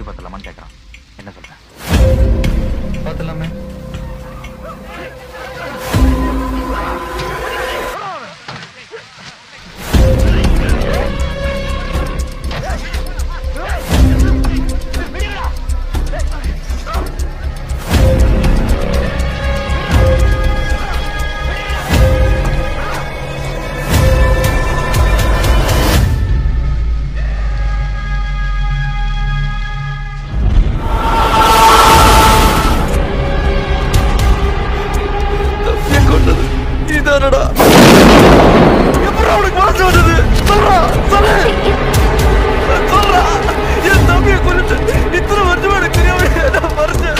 பார்த்தலாமான்னு கேட்குறான் என்ன சொல்கிறேன் பார்த்துலாமே தம்பியை கொண்டது நீதானடா எப்படி அவனுக்கு மனசு வந்தது சொல்றா சொல்லு சொல்றா என் தம்பியை கொண்டுட்டு இத்தனை வருஷமா எனக்கு தெரியாம நான் மறைச்சேன்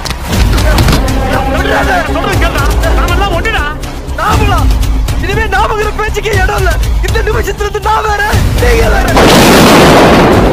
சொல்றேன் கேட்டா நாமெல்லாம் ஒண்ணுடா நாமளா இனிமே நாமங்கிற பேச்சுக்கே இடம் இல்ல இந்த நிமிஷத்துல இருந்து நான் வேற நீங்க வேற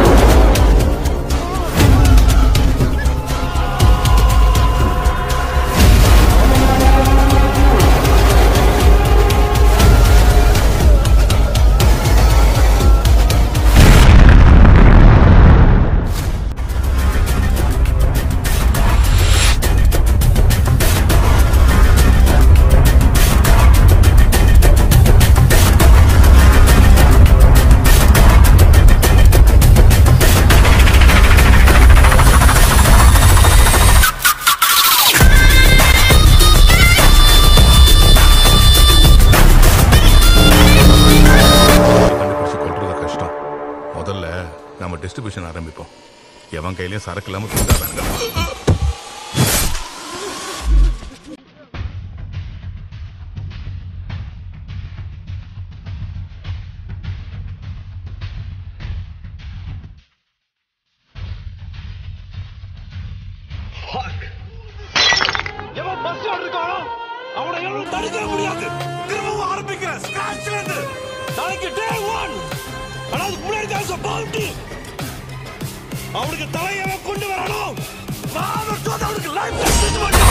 கண்டுபிடிச்சு கொள்றது கஷ்டம் முதல்ல நம்ம டிஸ்ட்ரிபியூஷன் ஆரம்பிப்போம் எவன் கையிலயும் சரக்கு இல்லாம கொடுத்தா வேண்டாம் எவன் பஸ் இருக்கானோ அவனை எவனும் தடுக்க முடியாது திரும்பவும் ஆரம்பிக்கிறேன் ஸ்கிராச்ல இருந்து நாளைக்கு டே ஒன் ஆனா அதுக்கு முன்னாடி தான் பவுண்டி அவனுக்கு தலையவன் கொண்டு வரணும் நான் அவனுக்கு அவனுக்கு லைஃப்